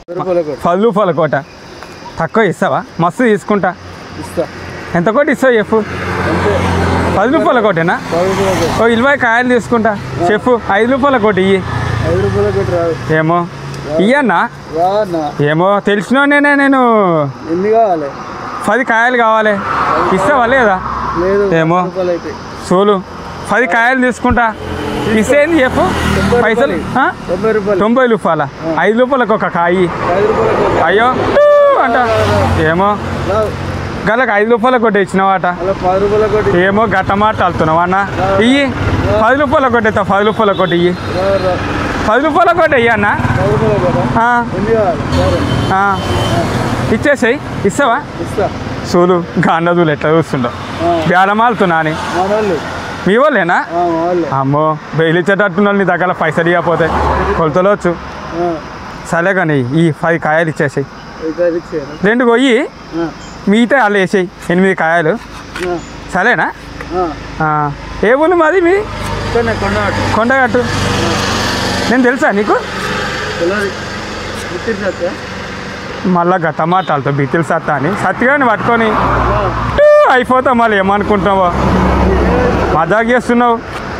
రూపాయల కోటి పది రూపాయల కోట తక్కువ ఇస్తావా మస్తు తీసుకుంటా ఇస్తా ఎంత కోటి ఇస్తావు చెప్పు అంతే పది రూపాయల కోటేనా పది రూపాయల కోటి ఓ ఇరవై కాయలు తీసుకుంటా చెప్పు ఐదు రూపాయల కోటి ఇయ్యి ఐదు రూపాయల కోటి రాదు ఏమో ఇయ్యన్నా రా అన్న ఏమో తెలిసినోనేనే నేను ఎన్ని కావాలి పది కాయలు కావాలి ఇస్తావా లేదా లేదు ఏమో. పది రూపాయలు అయితే సోలు పది కాయలు తీసుకుంటా ఇస్తేంది చెప్పు తొంభై పైసలు రూపాయలు. ఆ? తొంభై రూపాయలు తొంభై రూపాయల ఐదు రూపాయలకు ఒక కాయి ఐదు రూపాయల కోటి అయ్యో అంట ఏమో రాదు గలకు ఐదు రూపాయలకు కొట్టి ఇచ్చినవాట అలా పది రూపాయల కోటి ఏమో గట్ట మాట్లాడుతున్నావు అన్న ఇయ్యి పది రూపాయల కొట్టి పది రూపాయల కొట్టి ఇయ్యి రా రా పది రూపాయల కొట్టి ఇయ్యి అన్న పది రూపాయల కోట ఆ, ఎన్ని కావాలి సరే ఆ. ఇచ్చేసేయి ఇస్తావా ఇస్తా సూలు గాండదులు ఎట్లా చూస్తుండవు ఆ, బేడమాలుతున్నా అని మా వాళ్ళు మీ వాళ్ళేనా ఆ, మా వాళ్ళు అమ్మో బెయిలిచ్చేటట్టున్న నీ దగ్గర పైసలు ఇవ్వకపోతే కొలతలోచ్చు ఆ, సరే కానీ ఈ పది కాయలు ఇచ్చేసాయి అయితే అది ఇచ్చేయనా? రెండు కొయ్యి ఆ, మిగతా వాళ్ళు వేసాయి ఎనిమిది కాయలు ఆ, సరేనా ఆ. ఆ, ఏ ఊళ్ళు మాది మీది ఇక్కడనే కొండగట్టు కొండగట్టు నేను తెలుసా నీకు తెలియదు గుర్తించా మళ్ళా గట్ట మాట్లాడుతావు బిత్తిలు సత్తా అని సత్తిగాని పట్టుకొని టూ అయిపోతావు మళ్ళీ ఏమనుకుంటున్నావో మజాక్ చేస్తున్నావు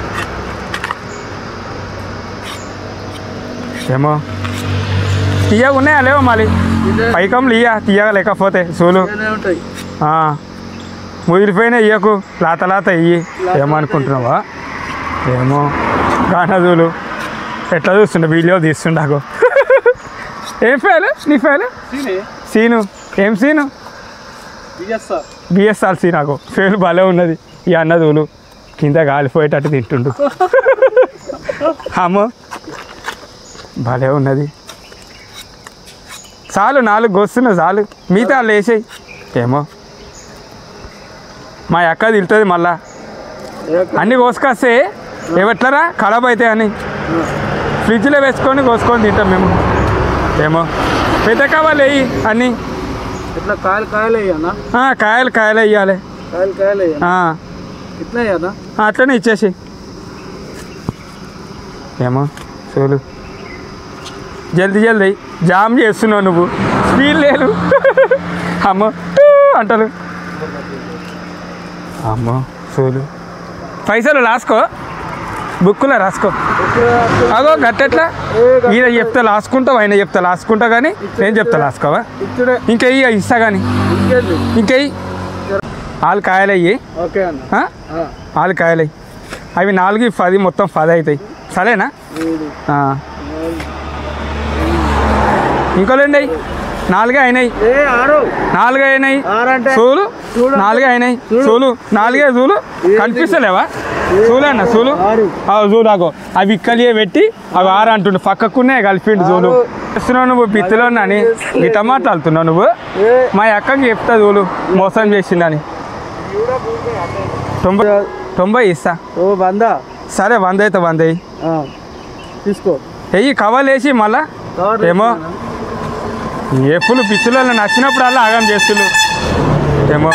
ఏమో తీయగా ఉన్నాయా లేవో మళ్ళీ పైకంలు ఇయ్య తీయగా లేకపోతే సూలు ఉంటాయి ఆ, ముదిరిపోయినా ఇయ్యకు లాత లాత ఇయ్యి ఏమనుకుంటున్నావా ఏమో గానదులు ఎట్లా చూస్తుండే వీడియో తీస్తుండాకు ఏం ఫైలు నీ ఫైలు తినే సీను ఏం సీను ఇయ్యేస్తా బిఎస్ఆర్ సీ నాకు ఫేల్ భలే ఉన్నది ఈ అన్నదులు కింద గాలిపోయేటట్టు తింటుండు అమ్మో భలే ఉన్నది చాలు నాలుగు గొస్తున్నా చాలు మిగతా వాళ్ళు వేసాయి ఏమో మా అక్క తింటుంది మళ్ళా అన్నీ కోసుకొస్తే ఏవట్లరా ఖరాబ్ అవుతాయి అని ఫ్రిడ్జ్లో వేసుకొని కోసుకొని తింటాం మేము ఏమో పెద్ద కావాలి వేయి అన్నీ ఇట్లా కాయలు కాయలు అయ్యానా ఆ, కాయలు కాయలు వేయాలి కాయలు కాయలు అయ్యా ఆ, ఇట్లా అయ్యానా అట్లనే ఇచ్చేసి ఏమో చూడు జల్దీ జల్దీ జామ్ చేస్తున్నావు నువ్వు స్పీడ్ లేదు అమ్మో టూ అంటారు అమ్మో చూడు పైసలు రాసుకో బుక్కులో రాసుకో అగో గట్టెట్లా ఈయన చెప్తే రాసుకుంటావు ఆయన చెప్తే రాసుకుంటా కానీ నేను చెప్తా రాసుకోవా ఇచ్చుడే ఇంకెయ్యి ఇస్తా కానీ ఇంకేంటి ఇంకెయ్యి వాళ్ళు కాయలయ్యి ఓకే అన్న ఆ? ఆ, ఆలు కాయలు అవి నాలుగు ఇవి పది మొత్తం పది అవుతాయి సరేనా మూడు ఆ. ఇంకో రెండు అయ్యి నాలుగే అయినాయి ఏ ఆరు నాలుగే అయినాయి ఆరంటే సూలు చూడు. నాలుగే అయినాయి చూడు. సూలు నాలుగే సూలు కనిపిస్తలేవా సూలు అన్న సూలు ఆరు చూడాకో అవి ఇక్కలియే పెట్టి అవి ఆరు అంటుండు పక్కకునే కలిపిండు చూలు చేస్తున్నావు నువ్వు బిత్తిలో అని గిట్ట మాట్లాడుతున్నావు నువ్వు ఏ మా అక్కకి చెప్తా చూలు మోసం చేసిందని తొంభై తొంభై ఇస్తా ఓ బందా సరే వంద అయితే వంద అయ్యి ఆ, తీసుకో వెయ్యి కవర్లు వేసి మళ్ళా కవర్ ఏమో ఎప్పుడు పిచ్చులలో నచ్చినప్పుడల్లా ఆగం చేస్తులు ఏమో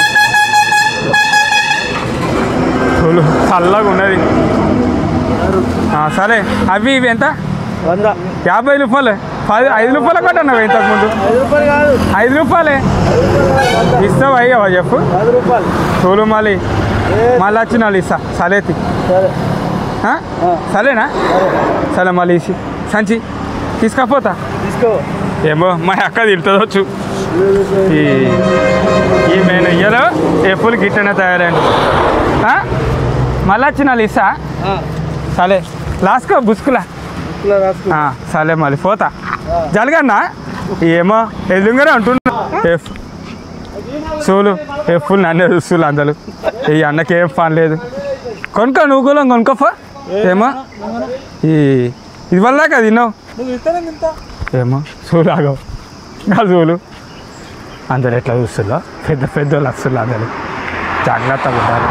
చూలు చల్లగా ఉన్నది ఆ, సరే అవి ఇవి ఎంత వంద యాభై రూపాయలు పది ఐదు రూపాయలు కొట్టన్నావు ఇంతకుముందు ఐదు రూపాయలు కాదు ఐదు రూపాయలే ఇస్తావు అయ్యావా చెప్పు పది రూపాయలు చూలు మళ్ళీ ఏ మళ్ళీ వచ్చిన వాళ్ళు ఇస్తా సరేతి సరే ఆ? ఆ, సరేనా సరే సరే మళ్ళీ ఇసి సంచి తీసుకపోతా తీసుకో ఏమో మా అక్క తింటుందొచ్చు ఈ ఈ నేను ఇయ్యలో ఎప్పుడు గిట్టనే తయారైంది ఆ? మళ్ళీ వచ్చిన వాళ్ళు ఇస్తా ఆ, సరే లాస్కో బుస్కులా ఇట్లా రాసుకో ఆ, సరే మళ్ళీ పోతా జరగన్నా ఏమో ఎదురుగానే అంటున్నా ఎఫ్ చూలు ఎప్పుడు నన్నే చూస్తులు అందరు ఈ అన్నకి ఏం పని లేదు కొనుక్కో నువ్వు కూడా కొనుక్కోఫా ఏమో ఈ ఇది వల్ల కదా తిన్నావు నువ్వు ఇస్తానే తింటా ఏమో చూలాగో నా చూలు అందరు ఎట్లా చూస్తుందో పెద్ద పెద్ద వాళ్ళు వస్తున్నారు అందరు జాగ్రత్తగా ఉండాలి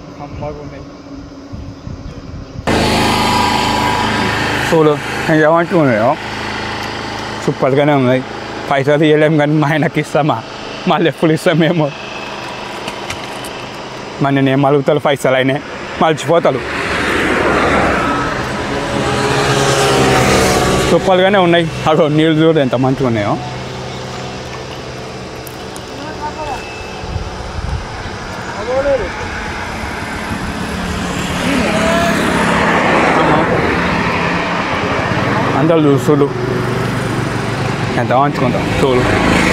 చూలు నేను ఏమంటున్నాయో సూపర్గానే ఉన్నాయి పైసలు ఇవ్వలేం కానీ మా ఆయనకి ఇస్తామా మళ్ళీ ఎప్పుడు ఇస్తామేమో మరి నేను ఏం అడుగుతాను పైసలు అయినాయి మర్చిపోతాడు సూపర్గానే ఉన్నాయి అగో నీళ్ళు చూడు ఎంత మంచిగా ఉన్నాయో అందరు చూస్తులు ఎంత మంచుకుంటాం చూడు